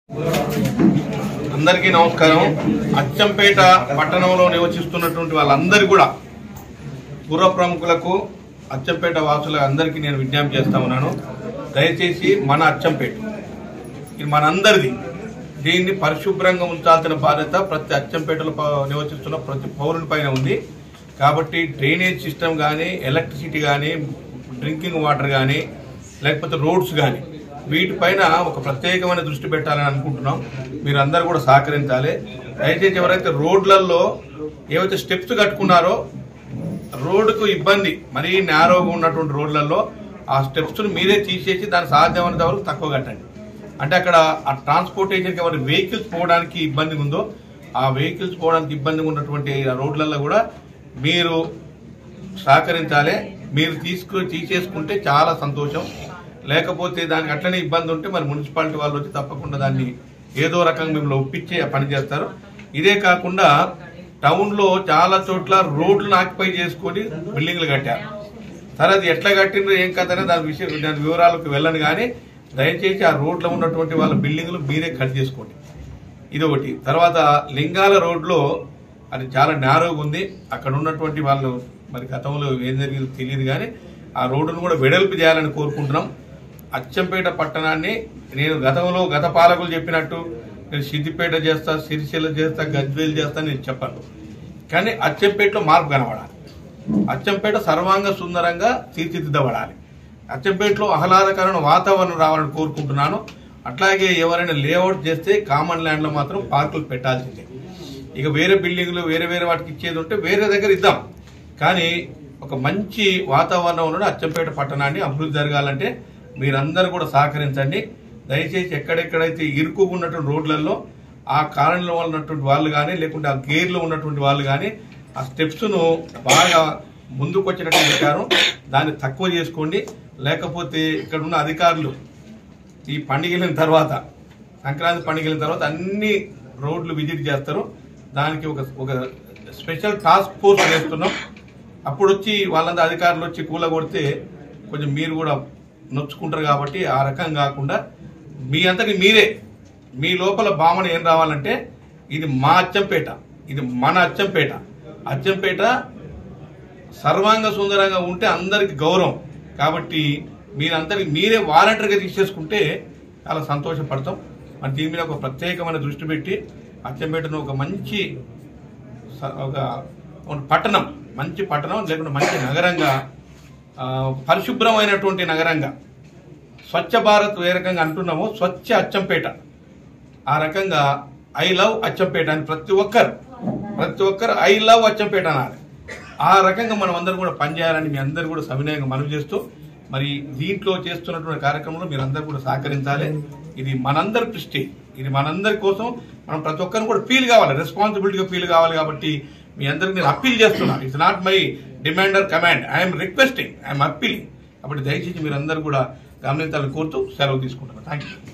అందరికీ నమస్కారం అచ్చంపేట పట్టణంలో నివసిస్తున్నటువంటి వాళ్ళందరూ కూడా పూర్వ ప్రముఖులకు అచ్చంపేట వాసుల అందరికీ నేను విజ్ఞప్తి చేస్తా ఉన్నాను దయచేసి మన అచ్చంపేట ఇది మనందరిది దీన్ని పరిశుభ్రంగా ఉంచాల్సిన బాధ్యత ప్రతి అచ్చంపేటలో ప- నివసిస్తున్న ప్రతి పౌరుని పైన ఉంది కాబట్టి డ్రైనేజ్ సిస్టమ్ కానీ ఎలక్ట్రిసిటీ కానీ డ్రింకింగ్ వాటర్ కానీ లేకపోతే రోడ్స్ కానీ వీటిపైన ఒక ప్రత్యేకమైన దృష్టి పెట్టాలని అనుకుంటున్నాం మీరు అందరూ కూడా సహకరించాలి దయచేసి ఎవరైతే రోడ్లలో ఏవైతే స్టెప్స్ కట్టుకున్నారో రోడ్డుకు ఇబ్బంది మరీ నేరోగా ఉన్నటువంటి రోడ్లలో ఆ స్టెప్స్ మీరే తీసేసి దాని సాధ్యమైనంత వరకు తక్కువ కట్టండి అంటే అక్కడ ఆ ట్రాన్స్పోర్టేషన్కి ఎవరి వెహికల్స్ పోవడానికి ఇబ్బంది ఉందో ఆ వెహికల్స్ పోవడానికి ఇబ్బంది ఉన్నటువంటి ఆ రోడ్లలో కూడా మీరు సహకరించాలి మీరు తీసుకు తీసేసుకుంటే చాలా సంతోషం లేకపోతే దానికి అట్లనే ఇబ్బంది ఉంటే మరి మున్సిపాలిటీ వాళ్ళు వచ్చి తప్పకుండా దాన్ని ఏదో రకంగా మిమ్మల్ని ఒప్పించి ఆ పని చేస్తారు ఇదే కాకుండా టౌన్ లో చాలా చోట్ల రోడ్లను ఆక్యుపై చేసుకొని బిల్డింగ్లు కట్టారు సరే అది ఎట్లా కట్టిండ్రు ఏం కథనే దాని విషయం దాని వివరాలకు వెళ్ళను కానీ దయచేసి ఆ రోడ్లో ఉన్నటువంటి వాళ్ళ బిల్డింగ్లు మీరే కట్ చేసుకోండి ఇది ఒకటి తర్వాత లింగాల రోడ్లో అది చాలా నేరోగా ఉంది అక్కడ ఉన్నటువంటి వాళ్ళు మరి గతంలో ఏం జరిగిందో తెలియదు కానీ ఆ రోడ్డును కూడా వెడల్పు చేయాలని కోరుకుంటున్నాం అచ్చంపేట పట్టణాన్ని నేను గతంలో గత పాలకులు చెప్పినట్టు నేను సిద్దిపేట చేస్తా సిరిసిల్ల చేస్తా గజ్వేల్ చేస్తా నేను చెప్పాను కానీ అచ్చంపేటలో మార్పు కనబడాలి అచ్చంపేట సర్వాంగ సుందరంగా తీర్చిదిద్దబడాలి అచ్చంపేటలో ఆహ్లాదకరమైన వాతావరణం రావాలని కోరుకుంటున్నాను అట్లాగే ఎవరైనా లేఅవుట్ చేస్తే కామన్ ల్యాండ్ లో మాత్రం పార్కులు పెట్టాల్సిందే ఇక వేరే బిల్డింగ్లు వేరే వేరే వాటికి ఇచ్చేది ఉంటే వేరే దగ్గర ఇద్దాం కానీ ఒక మంచి వాతావరణంలో అచ్చంపేట పట్టణాన్ని అభివృద్ధి జరగాలంటే మీరందరూ కూడా సహకరించండి దయచేసి ఎక్కడెక్కడైతే ఇరుకుగా ఉన్నటువంటి రోడ్లలో ఆ కాలనీలో ఉన్నటువంటి వాళ్ళు కానీ లేకుంటే ఆ గేర్లో ఉన్నటువంటి వాళ్ళు కానీ ఆ స్టెప్స్ ను బాగా ముందుకు వచ్చినట్టు చెప్పారు దాన్ని తక్కువ చేసుకోండి లేకపోతే ఇక్కడ ఉన్న అధికారులు ఈ పండుగల తర్వాత సంక్రాంతి పండుగల తర్వాత అన్ని రోడ్లు విజిట్ చేస్తారు దానికి ఒక ఒక స్పెషల్ టాస్క్ ఫోర్స్ వేస్తున్నాం అప్పుడు వచ్చి వాళ్ళంతా అధికారులు వచ్చి కూల కొడితే కొంచెం మీరు కూడా నొచ్చుకుంటారు కాబట్టి ఆ రకం కాకుండా మీ అంతటి మీరే మీ లోపల భావన ఏం రావాలంటే ఇది మా అచ్చంపేట ఇది మన అచ్చంపేట అచ్చంపేట సర్వాంగ సుందరంగా ఉంటే అందరికి గౌరవం కాబట్టి మీరందరికి మీరే వాలంటరీగా తీసేసుకుంటే చాలా సంతోషపడతాం మరి దీని మీద ఒక ప్రత్యేకమైన దృష్టి పెట్టి అచ్చంపేటను ఒక మంచి స- ఒక ఒక పట్టణం మంచి పట్టణం లేకుంటే మంచి నగరంగా ఆ, పరిశుభ్రమైనటువంటి నగరంగా స్వచ్ఛ భారత్ ఏ రకంగా అంటున్నామో స్వచ్ఛ అచ్చంపేట ఆ రకంగా ఐ లవ్ అచ్చంపేట అని ప్రతి ఒక్కరు ప్రతి ఒక్కరు ఐ లవ్ అచ్చంపేట అనాలి ఆ రకంగా మనం అందరం కూడా పనిచేయాలని మీ అందరు కూడా సవినయంగా మనవి చేస్తూ మరి దీంట్లో చేస్తున్నటువంటి కార్యక్రమంలో మీరు అందరు కూడా సహకరించాలి ఇది మనందరి దృష్టి ఇది మనందరి కోసం మనం ప్రతి ఒక్కరిని కూడా ఫీల్ కావాలి రెస్పాన్సిబిలిటీగా ఫీల్ కావాలి కాబట్టి మీ అందరికి నేను అప్పీల్ చేస్తున్నా it's not my demand or command I'm requesting I'm appealing కాబట్టి దయచేసి మీరందరూ కూడా గమనించాలని కోరుతూ సెలవు తీసుకుంటున్నాను థ్యాంక్ యూ